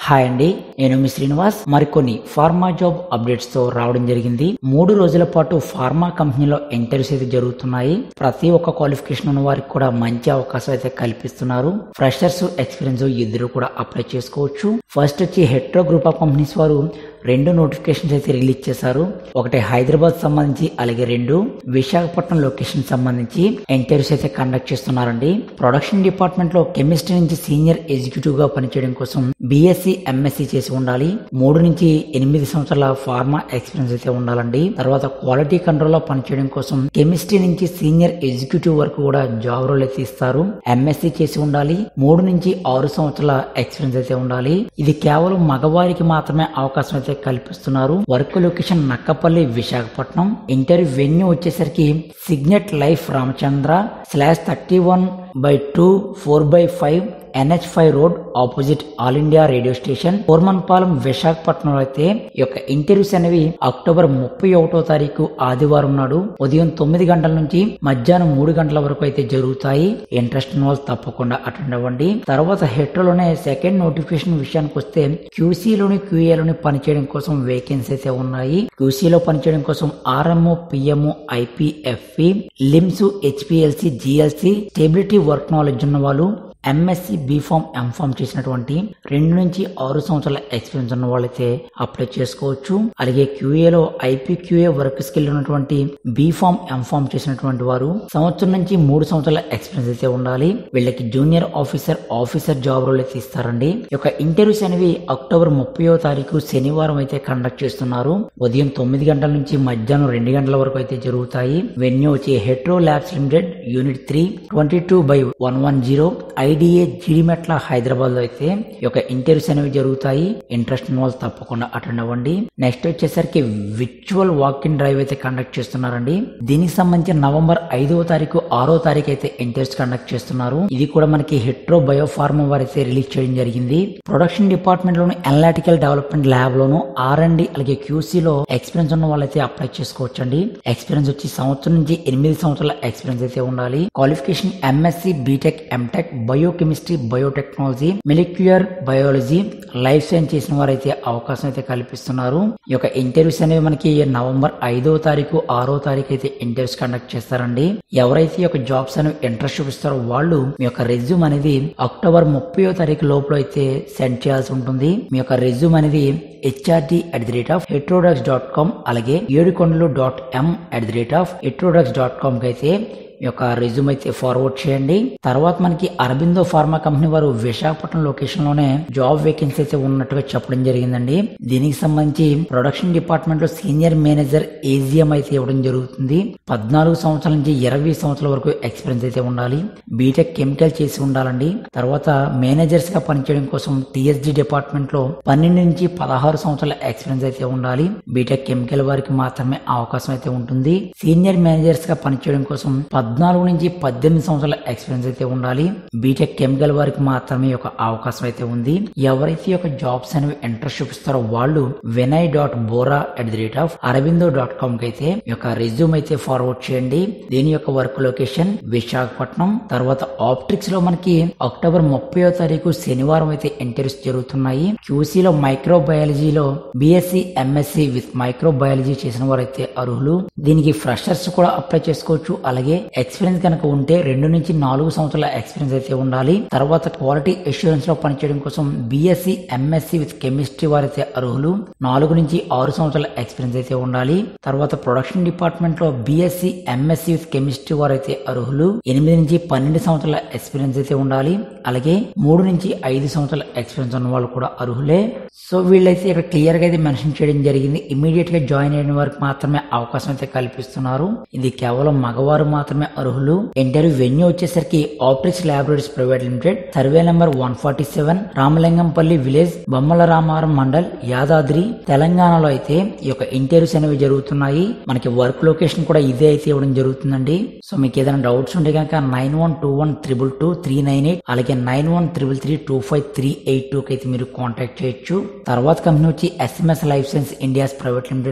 hi అండి నేను మీ శ్రీనివాస్ మరికొన్ని ఫార్మా జాబ్ అప్డేట్స్ తో రావడం జరిగింది మూడు రోజుల పాటు ఫార్మా కంపెనీలో ఇంటర్వ్యూస్ అయితే జరుగుతున్నాయి ప్రతి ఒక్క క్వాలిఫికేషన్ ఉన్న వారికి కూడా మంచి అవకాశం అయితే కల్పిస్తున్నారు ఫ్రెషర్స్ ఎక్స్పీరియన్స్ ఇద్దరు కూడా అప్లై చేసుకోవచ్చు ఫస్ట్ వచ్చి హెట్రో గ్రూప్ ఆఫ్ కంపెనీస్ వారు రెండు నోటిఫికేషన్స్ అయితే రిలీజ్ చేశారు ఒకటి హైదరాబాద్ సంబంధించి అలాగే రెండు విశాఖపట్నం లొకేషన్ సంబంధించి ఇంటర్వ్యూస్ అయితే కండక్ట్ చేస్తున్నారండి ప్రొడక్షన్ డిపార్ట్మెంట్ లో కెమిస్ట్రీ నుంచి సీనియర్ ఎగ్జిక్యూటివ్ గా పనిచేయడం కోసం బీఎస్సీ ఎంఎస్సీ చేసి ఉండాలి మూడు నుంచి ఎనిమిది సంవత్సరాల ఫార్మా ఎక్స్పీరియన్స్ అయితే ఉండాలండి తర్వాత క్వాలిటీ కంట్రోల్ లో పనిచేయడం కోసం కెమిస్ట్రీ నుంచి సీనియర్ ఎగ్జిక్యూటివ్ వరకు కూడా జాబ్ రోల్ అయితే ఇస్తారు ఎంఎస్సీ చేసి ఉండాలి మూడు నుంచి ఆరు సంవత్సరాల ఎక్స్పీరియన్స్ అయితే ఉండాలి ఇది కేవలం మగవారికి మాత్రమే అవకాశం అయితే కల్పిస్తున్నారు work location Nakkapalli Visakhapatnam interview venue వచ్చేసరికి Signet Life Ramachandra slash thirty one by two four by five NH five road opposite All India Radio station Kormanpalem విశాఖపట్నంలో అయితే ఈ యొక్క ఇంటర్వ్యూస్ అనేవి అక్టోబర్ ముప్పై ఒకటో తారీఖు ఆదివారం నాడు ఉదయం తొమ్మిది గంటల నుంచి మధ్యాహ్నం మూడు గంటల వరకు అయితే జరుగుతాయి ఇంట్రెస్ట్ ఉన్న వాళ్ళు తప్పకుండా అటెండ్ అవ్వండి తర్వాత హెట్రోలోనే సెకండ్ నోటిఫికేషన్ విషయానికి వస్తే క్యూసీలోని క్యూఏలోని పనిచేయడం కోసం వేకెన్సీ అయితే ఉన్నాయి క్యూసీలో పనిచేయడం కోసం RMO PMO IPFE LIMS HPLC GLC stability work knowledge ఉన్న వాళ్ళు ఎంఎస్సి బీఫామ్ ఎంఫామ్ చేసినటువంటి రెండు నుంచి ఆరు సంవత్సరాల ఎక్స్పీరియన్స్ ఉన్న వాళ్ళైతే అప్లై చేసుకోవచ్చు అలాగే క్యూఏలో ఐపీక్యూఏ వర్క్ స్కిల్ ఉన్నటువంటి బీఫామ్ ఎంఫామ్ చేసినటువంటి వారు సంవత్సరం నుంచి మూడు సంవత్సరాల ఎక్స్పీరియన్స్ అయితే ఉండాలి వీళ్ళకి junior officer officer job role అయితే ఇస్తారండి ఈ యొక్క ఇంటర్వ్యూస్ అనేవి అక్టోబర్ ముప్పయో తారీఖు శనివారం అయితే కండక్ట్ చేస్తున్నారు ఉదయం తొమ్మిది గంటల నుంచి మధ్యాహ్నం రెండు గంటల వరకు అయితే జరుగుతాయి వెన్యూ వచ్చి Hetero labs limited unit three twenty two by one one zero IDA Jeedimetla Hyderabad లో అయితే ఈ యొక్క ఇంటర్వ్యూస్ అనేవి జరుగుతాయి ఇంట్రెస్ట్ ఉన్న వాళ్ళు తప్పకుండా అటెండ్ అవ్వండి నెక్స్ట్ వచ్చేసరికి విర్చువల్ వాక్ ఇన్ డ్రైవ్ అయితే కండక్ట్ చేస్తున్నారండి దీనికి సంబంధించి నవంబర్ ఐదవ తారీఖు ఆరో తారీఖు అయితే ఇంటర్వ్యూస్ కండక్ట్ చేస్తున్నారు ఇది కూడా మనకి హెట్రో బయోఫార్మా వారు అయితే రిలీజ్ చేయడం జరిగింది ప్రొడక్షన్ డిపార్ట్మెంట్ లోను అనలాటికల్ డెవలప్మెంట్ ల్యాబ్ లోను ఆర్ అండ్ అలాగే క్యూసీ లో ఎక్స్పీరియన్స్ ఉన్న వాళ్ళైతే అప్లై చేసుకోవచ్చండి ఎక్స్పీరియన్స్ వచ్చి సంవత్సరం నుంచి ఎనిమిది సంవత్సరాల ఎక్స్పీరియన్స్ అయితే ఉండాలి qualification MSc B Tech M Tech biochemistry biotechnology molecular biology life science చేసిన వారైతే అవకాశం అయితే కల్పిస్తున్నారు ఈ యొక్క ఇంటర్వ్యూస్ అనేవి మనకి నవంబర్ ఐదో తారీఖు ఆరో తారీఖు అయితే ఇంటర్వ్యూస్ కండక్ట్ చేస్తారండి ఎవరైతే ఈ యొక్క జాబ్స్ అనేవి ఇంట్రెస్ట్ చూపిస్తారో వాళ్ళు మీ యొక్క రెజ్యూమ్ అనేది అక్టోబర్ ముప్పయో తారీఖు లోపల అయితే సెండ్ చేయాల్సి ఉంటుంది మీ యొక్క రెజ్యూమ్ అనేది HRD at the rate of Heterodrugs dot com అలాగే Yedukondalu dot M at the rate of Heterodrugs dot com కి అయితే మీ యొక్క రెజ్యూమ్ అయితే ఫార్వర్డ్ చేయండి తర్వాత మనకి అరబిందో ఫార్మా కంపెనీ వారు విశాఖపట్నం లొకేషన్ లోనే జాబ్ వేకెన్సీ అయితే ఉన్నట్టుగా చెప్పడం జరిగిందండి దీనికి సంబంధించి ప్రొడక్షన్ డిపార్ట్మెంట్ లో సీనియర్ మేనేజర్ ఏజిఎం అయితే ఇవ్వడం జరుగుతుంది పద్నాలుగు సంవత్సరాల నుంచి ఇరవై సంవత్సరాల వరకు ఎక్స్పీరియన్స్ అయితే ఉండాలి బీటెక్ కెమికల్ చేసి ఉండాలండి తర్వాత మేనేజర్స్ గా పనిచేయడం కోసం టీఎస్డి డిపార్ట్మెంట్ లో పన్నెండు నుంచి పదహారు సంవత్సరాల ఎక్స్పీరియన్స్ అయితే ఉండాలి బీటెక్ కెమికల్ వారికి మాత్రమే అవకాశం అయితే ఉంటుంది సీనియర్ మేనేజర్స్ గా పనిచేయడం కోసం పద్నాలుగు నుంచి పద్దెనిమిది సంవత్సరాల ఎక్స్పీరియన్స్ అయితే ఉండాలి బీటెక్ కెమికల్ వారికి మాత్రమే ఒక అవకాశం అయితే ఉంది ఎవరైతే ఈ యొక్క జాబ్స్ అనేవి ఇంట్రెస్ట్ చూపిస్తారో వాళ్ళు Vinay dot Bora at the rate of Aurobindo dot com కి అయితే ఈ యొక్క రెజ్యూమ్ అయితే ఫార్వర్డ్ చేయండి దీని యొక్క వర్క్ లొకేషన్ విశాఖపట్నం తర్వాత ఆప్ట్రిక్స్ లో మనకి అక్టోబర్ ముప్పై తారీఖు శనివారం అయితే ఇంటర్వ్యూస్ జరుగుతున్నాయి క్యూసీలో మైక్రోబయాలజీలో బీఎస్సీ ఎంఎస్సీ విత్ మైక్రోబయాలజీ చేసిన వారైతే అర్హులు దీనికి ఫ్రెషర్స్ కూడా అప్లై చేసుకోవచ్చు అలాగే ఎక్స్పీరియన్స్ కనుక ఉంటే రెండు నుంచి నాలుగు సంవత్సరాల ఎక్స్పీరియన్స్ అయితే ఉండాలి తర్వాత క్వాలిటీ అష్యూరెన్స్ లో పనిచేయడం కోసం బీఎస్సీ ఎంఎస్సీ విత్ కెమిస్ట్రీ వారైతే అర్హులు నాలుగు నుంచి ఆరు సంవత్సరాల ఎక్స్పీరియన్స్ అయితే ఉండాలి తర్వాత ప్రొడక్షన్ డిపార్ట్మెంట్ లో బీఎస్సీ ఎంఎస్సీ విత్ కెమిస్ట్రీ వారైతే అర్హులు ఎనిమిది నుంచి పన్నెండు సంవత్సరాల ఎక్స్పీరియన్స్ అయితే ఉండాలి అలాగే మూడు నుంచి ఐదు సంవత్సరాల ఎక్స్పీరియన్స్ ఉన్న వాళ్ళు కూడా అర్హులే సో వీళ్ళైతే ఇక్కడ క్లియర్ గా అయితే మెన్షన్ చేయడం జరిగింది ఇమీడియట్ గా జాయిన్ అయిన వారికి మాత్రమే అవకాశం అయితే కల్పిస్తున్నారు ఇది కేవలం మగవారు మాత్రమే అర్హులు ఇంటర్వ్యూ వెన్యూ వచ్చేసరికి optics laboratories private limited survey number one forty seven Ramalingampalli village Bommala Ramaram mandal Yadadri తెలంగాణలో అయితే ఈ యొక్క ఇంటర్వ్యూస్ అనేవి జరుగుతున్నాయి మనకి వర్క్ లొకేషన్ కూడా ఇదే అయితే ఇవ్వడం జరుగుతుందండి సో మీకు ఏదైనా డౌట్స్ ఉంటే కనుక nine one two one triple two three nine eight అలాగే nine one triple three two five three eight two అయితే మీరు కాంటాక్ట్ చేయొచ్చు తర్వాత కంపెనీ వచ్చి SMS life science India's private limited లో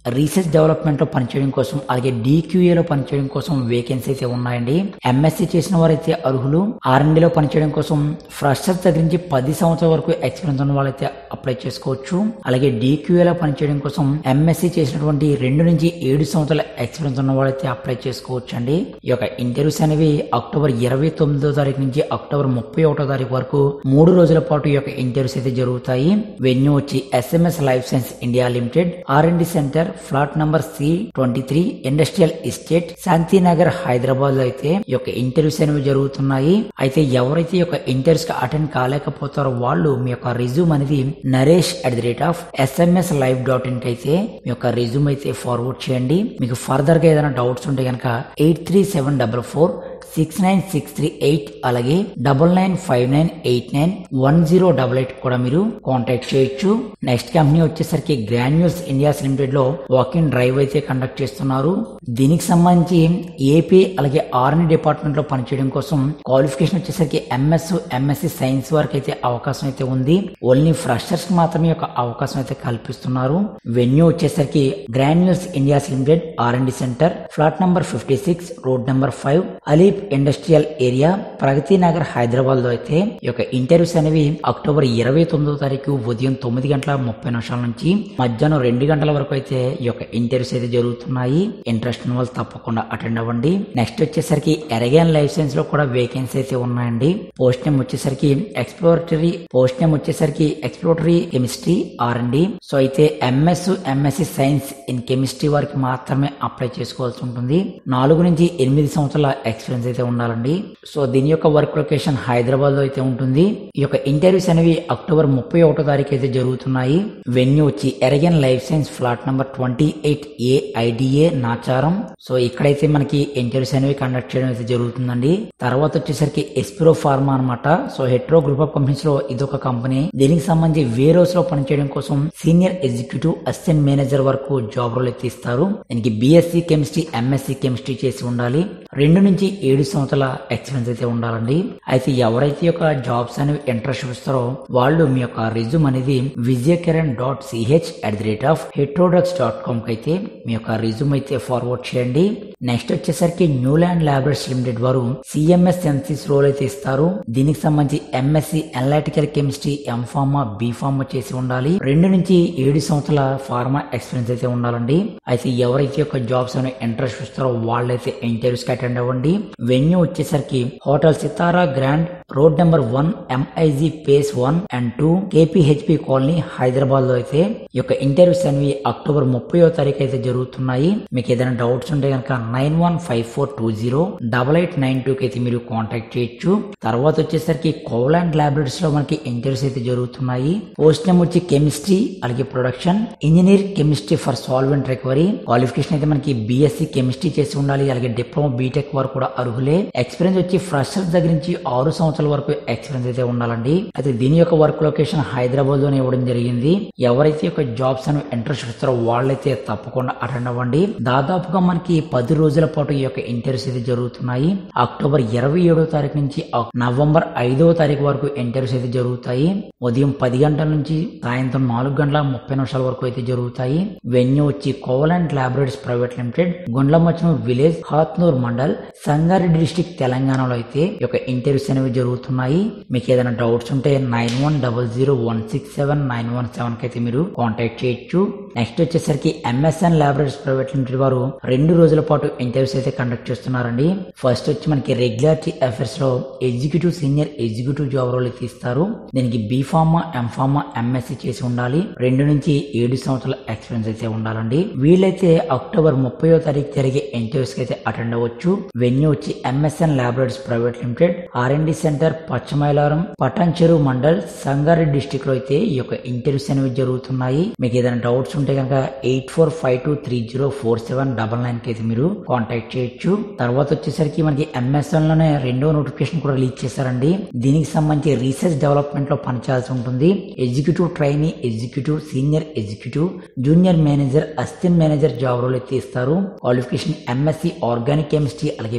రీసెర్చ్ డెవలప్మెంట్ లో పనిచేయడం కోసం అలాగే DQA లో పనిచేయడం కోసం వేకెన్సీ అయితే ఉన్నాయండి ఎంఎస్సీ చేసిన వారైతే అర్హులు ఆర్ లో పనిచేయడం కోసం ఫ్రెషర్స్ దగ్గర నుంచి పది సంవత్సరాల వరకు ఎక్స్పీరియన్స్ ఉన్న వాళ్ళైతే అప్లై చేసుకోవచ్చు అలాగే DQA లో పనిచేయడం కోసం ఎంఎస్సీ చేసినటువంటి రెండు నుంచి ఏడు సంవత్సరాల ఎక్స్పీరియన్స్ ఉన్న వాళ్ళైతే అప్లై చేసుకోవచ్చు అండి ఈ యొక్క ఇంటర్వ్యూస్ అనేవి అక్టోబర్ ఇరవై తొమ్మిదో తారీఖు నుంచి అక్టోబర్ ముప్పై ఒకటో తారీఖు వరకు మూడు రోజుల పాటు ఈ యొక్క ఇంటర్వ్యూస్ అయితే జరుగుతాయి వెన్యూ వచ్చి SMS life science India limited R and centre flat number C twenty three industrial estate Shantinagar Hyderabad లో అయితే ఈ యొక్క ఇంటర్వ్యూస్ అనేవి జరుగుతున్నాయి అయితే ఎవరైతే ఈ యొక్క ఇంటర్వ్యూస్ కి అటెండ్ కాలేకపోతారో వాళ్ళు మీ యొక్క రిజ్యూమ్ అనేది Naresh at the rate of SMS live dot in అయితే మీ యొక్క రిజ్యూమ్ అయితే ఫార్వర్డ్ చేయండి మీకు ఫర్దర్ గా ఏదైనా డౌట్స్ ఉంటే కనుక eight three seven double four six nine six three eight అలాగే double nine five nine eight nine one zero double eight కూడా మీరు కాంటాక్ట్ చేయొచ్చు నెక్స్ట్ కంపెనీ వచ్చేసరికి గ్రాన్యూల్స్ ఇండియాస్ లిమిటెడ్ లో వాకింగ్ డ్రైవ్ అయితే కండక్ట్ చేస్తున్నారు దీనికి సంబంధించి ఏపీ అలాగే ఆర్ఎన్ డిపార్ట్మెంట్ లో పనిచేయడం కోసం క్వాలిఫికేషన్ వచ్చేసరికి ఎంఎస్ ఎంఎస్సి సైన్స్ వరకు అయితే అవకాశం అయితే ఉంది ఓన్లీ ఫ్రెషర్స్ కి మాత్రమే ఈ యొక్క అవకాశం అయితే కల్పిస్తున్నారు వెన్యూ వచ్చేసరికి Granules India's limited R and centre flat number fifty six road number five ALEAP industrial area Pragathi Nagar Hyderabad లో అయితే ఈ యొక్క ఇంటర్వ్యూస్ అనేవి అక్టోబర్ ఇరవై తొమ్మిదో తారీఖు ఉదయం తొమ్మిది గంటల ముప్పై నిమిషాల నుంచి మధ్యాహ్నం రెండు గంటల వరకు అయితే ఈ యొక్క ఇంటర్వ్యూస్ అయితే జరుగుతున్నాయి ఇంట్రెస్ట్ ఉన్న వాళ్ళు తప్పకుండా అటెండ్ అవ్వండి నెక్స్ట్ వచ్చేసరికి ఎరగాన్ లైసెన్స్ లో కూడా వేకెన్సీ అయితే ఉన్నాయండి పోస్ట్ నేమ్ వచ్చేసరికి ఎక్స్ప్లోరటరీ పోస్ట్ నేమ్ వచ్చేసరికి exploratory chemistry R and D so అయితే MS MSc science in chemistry వారికి మాత్రమే అప్లై చేసుకోవాల్సి ఉంటుంది నాలుగు నుంచి ఎనిమిది సంవత్సరాల ఎక్స్పీరియన్స్ అయితే ఉండాలండి సో దీని యొక్క వర్క్ లొకేషన్ హైదరాబాద్ లో అయితే ఉంటుంది ఈ యొక్క ఇంటర్వ్యూస్ అనేవి అక్టోబర్ ముప్పై ఒకటో తారీఖు అయితే జరుగుతున్నాయి వెన్యూ వచ్చి Aragen life science flat number twenty eight A IDA Nacharam so ఇక్కడైతే మనకి ఇంటర్వ్యూస్ అనేవి కండక్ట్ చేయడం అయితే జరుగుతుందండి తర్వాత వచ్చేసరికి ఎస్పిరో ఫార్మా అనమాట so Hetero group of companies లో ఇదొక కంపెనీ దీనికి సంబంధించి వేరోస్ లో పనిచేయడం కోసం సీనియర్ ఎగ్జిక్యూటివ్ అసిస్టెంట్ మేనేజర్ వరకు జాబ్ రోల్ అయితే ఇస్తారు దీనికి బీఎస్సీ కెమిస్ట్రీ ఎంఎస్సీ కెమిస్ట్రీ చేసి ఉండాలి రెండు నుంచి ఏడు సంవత్సరాల ఎక్స్పీరియన్స్ అయితే ఉండాలండి అయితే ఎవరైతే యొక్క జాబ్స్ అనేవి ఇంట్రెస్ట్ చూపిస్తారో వాళ్ళు మీ యొక్క రిజ్యూమ్ అనేది Vijaykiran dot CH at the rate of Heterodrugs dot com కి అయితే మీ యొక్క రిజ్యూమ్ అయితే ఫార్వర్డ్ చేయండి నెక్స్ట్ వచ్చేసరికి న్యూలాండ్ ల్యాబరేటరీస్ లిమిటెడ్ వారు సిఎంఎస్ ఎంసీస్ రోల్ అయితే ఇస్తారు దీనికి సంబంధించి MSc analytical chemistry M Pharm B Pharm చేసి ఉండాలి రెండు నుంచి ఏడు సంవత్సరాల ఫార్మా ఎక్స్పీరియన్స్ అయితే ఉండాలండి అయితే ఎవరైతే యొక్క జాబ్స్ అనే ఇంట్రెస్ట్ చూస్తారో వాళ్ళైతే ఇంటర్వ్యూస్ కి అటెండ్ అవ్వండి వెన్యూ వచ్చేసరికి hotel Sitara grand road number one MIG phase one and two KPHB colony Hyderabad లో అయితే ఈ యొక్క ఇంటర్వ్యూస్ అనేవి అక్టోబర్ ముప్పయో తారీఖు అయితే జరుగుతున్నాయి మీకు ఏదైనా డౌట్స్ ఉంటే కనుక nine one five four two zero double eight nine two కి అయితే మీరు కాంటాక్ట్ చేయొచ్చు తర్వాత వచ్చేసరికి కోలాండ్ ల్యాబొరేటరీస్ లో మనకి ఇంటర్వ్యూస్ అయితే జరుగుతున్నాయి పోస్ట్ నేమ్ వచ్చి కెమిస్ట్రీ అలాగే production engineer chemistry for solvent recovery qualification అయితే మనకి బీఎస్సీ కెమిస్ట్రీ చేసి ఉండాలి అలాగే డిప్లొమా బీటెక్ వారు కూడా అర్హులే ఎక్స్పీరియన్స్ వచ్చి ఫ్రెషర్స్ దగ్గర నుంచి ఆరు సంవత్సరాల వరకు ఎక్స్పీరియన్స్ అయితే ఉండాలండి అయితే దీని యొక్క వర్క్ లొకేషన్ హైదరాబాద్ లోనే ఇవ్వడం జరిగింది ఎవరైతే యొక్క జాబ్స్ అని ఇంట్రెస్ట్ ఇస్తారో వాళ్ళైతే తప్పకుండా అటెండ్ అవ్వండి దాదాపుగా మనకి పది రోజుల పాటు ఈ యొక్క ఇంటర్వ్యూస్ అయితే జరుగుతున్నాయి అక్టోబర్ ఇరవై ఏడో తారీఖు నుంచి అక్- నవంబర్ ఐదవ తారీఖు వరకు ఇంటర్వ్యూస్ అయితే జరుగుతాయి ఉదయం పది గంటల నుంచి సాయంత్రం నాలుగు గంటల ముప్పై నిమిషాల వరకు అయితే జరుగుతాయి వెన్యూ వచ్చి కోవలాండ్ laboratories private limited Gundlamachanoor village Hathnoor mandal Sangareddy district తెలంగాణలో అయితే ఈ యొక్క ఇంటర్వ్యూస్ అనేవి జరుగుతున్నాయి మీకు ఏదైనా డౌట్స్ ఉంటే nine one double zero one six seven nine one seven కి అయితే మీరు కాంటాక్ట్ చేయొచ్చు నెక్స్ట్ వచ్చేసరికి ఎంఎస్ఎన్ ల్యాబొరేటరీస్ ప్రైవేట్ లిమిటెడ్ వారు రెండు రోజుల పాటు ఇంటర్వ్యూస్ అయితే కండక్ట్ చేస్తున్నారండి ఫస్ట్ వచ్చి మనకి రెగ్యులారిటీ అఫైర్స్ లో executive senior executive job role అయితే ఇస్తారు దీనికి బీఫార్మా ఎంఫార్మా ఎంఎస్సి చేసి ఉండాలి రెండు నుంచి ఏడు సంవత్సరాల ఎక్స్పీరియన్స్ అయితే ఉండాలండి వీళ్ళైతే అక్టోబర్ ముప్పయో తారీఖు జరిగే ఇంటర్వ్యూస్ కి అయితే అటెండ్ అవ్వచ్చు వెన్యూ వచ్చి MSN laboratories private limited RMD centre Pachamailaram Patan Cheruvu mandal Sangareddy district లో అయితే ఈ యొక్క ఇంటర్వ్యూస్ అనేవి జరుగుతున్నాయి మీకు ఏదైనా డౌట్స్ ఉంటే కనుక eight four five two three zero four seven double nine కి అయితే మీరు కాంటాక్ట్ చేయొచ్చు తర్వాత వచ్చేసరికి మనకి ఎంఎస్ఎన్ లోనే రెండో నోటిఫికేషన్ కూడా రిలీజ్ చేశారండి దీనికి సంబంధించి రీసెర్చ్ డెవలప్మెంట్ లో పనిచేయాల్సి ఉంటుంది executive trainee executive senior executive junior manager assistant manager job role అయితే ఇస్తారు క్వాలిఫికేషన్ ఎంఎస్సి ఆర్గానిక్ కెమిస్ట్రీ అలాగే బీఎస్సీ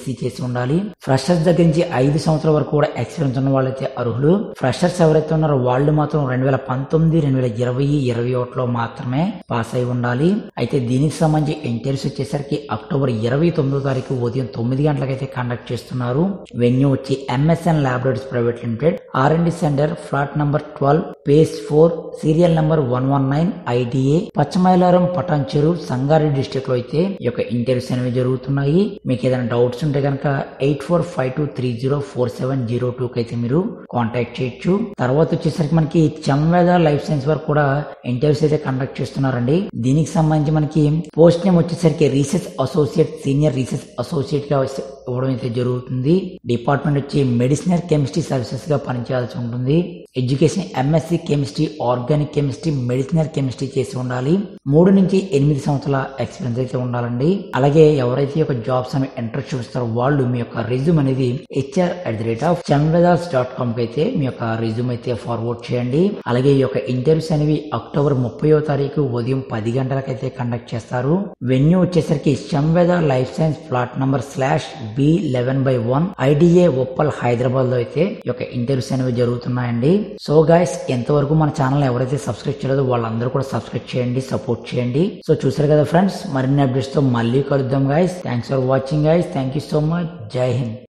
బీఎస్సీ చేసి ఉండాలి ఫ్రెషర్స్ దగ్గర నుంచి ఐదు సంవత్సరాల వరకు కూడా ఎక్స్పీరియన్స్ ఉన్న వాళ్ళైతే అర్హులు ఫ్రెషర్స్ ఎవరైతే ఉన్నారో వాళ్ళు మాత్రం రెండు వేల పంతొమ్మిది రెండు వేల ఇరవై ఇరవై ఒకటిలో మాత్రమే పాస్ అయి ఉండాలి అయితే దీనికి సంబంధించి ఇంటర్వ్యూస్ వచ్చేసరికి అక్టోబర్ ఇరవై తొమ్మిదో తారీఖు ఉదయం తొమ్మిది గంటలకైతే కండక్ట్ చేస్తున్నారు వెన్యూ వచ్చి MSN laboratories private limited R and centre flat number twelve phase four serial number one one nine IDA Pachamailaram Patancheru Sangareddy district లో అయితే ఈ యొక్క ఇంటర్వ్యూస్ అనేవి జరుగుతున్నాయి మీకు ఏదైనా డౌట్స్ ఉంటే కనుక eight four five two three zero four seven zero two అయితే మీరు కాంటాక్ట్ చేయొచ్చు తర్వాత వచ్చేసరికి మనకి చంవేద లైఫ్ సైన్స్ వరకు కూడా ఇంటర్వ్యూస్ అయితే కండక్ట్ చేస్తున్నారండి దీనికి సంబంధించి మనకి పోస్ట్ నేమ్ వచ్చేసరికి research associate senior research associate గా ఇవ్వడం అయితే జరుగుతుంది డిపార్ట్మెంట్ వచ్చి మెడిసినల్ కెమిస్ట్రీ సర్వీసెస్ గా పనిచేయాల్సి ఉంటుంది education MSc chemistry organic chemistry medicinal chemistry చేసి ఉండాలి మూడు నుంచి ఎనిమిది సంవత్సరాల ఎక్స్పీరియన్స్ అయితే ఉండాలండి అలాగే ఎవరైతే ఈ యొక్క జాబ్స్ అని ఇంట్రెస్ట్ చూపిస్తారో వాళ్ళు మీ యొక్క రిజ్యూమ్ అనేది HR at the rate of Chemvedas dot com కి అయితే మీ యొక్క రిజ్యూమ్ అయితే ఫార్వర్డ్ చేయండి అలాగే ఈ యొక్క ఇంటర్వ్యూస్ అనేవి అక్టోబర్ ముప్పయో తారీఖు ఉదయం పది గంటలకైతే కండక్ట్ చేస్తారు వెన్యూ వచ్చేసరికి Chemveda life science plot number slash B eleven by one IDA Uppal Hyderabad లో అయితే ఈ యొక్క ఇంటర్వ్యూస్ అనేవి జరుగుతున్నాయండి సో గాయస్ ఎంతవరకు మన ఛానల్ ఎవరైతే సబ్స్క్రైబ్ చేయలేదో వాళ్ళందరూ కూడా సబ్స్క్రైబ్ చేయండి సపోర్ట్ చేయండి సో చూసారు కదా ఫ్రెండ్స్ మరిన్ని అప్డేట్స్ తో మళ్ళీ కలుద్దాం guys thanks for watching guys thank you so much Jai Hind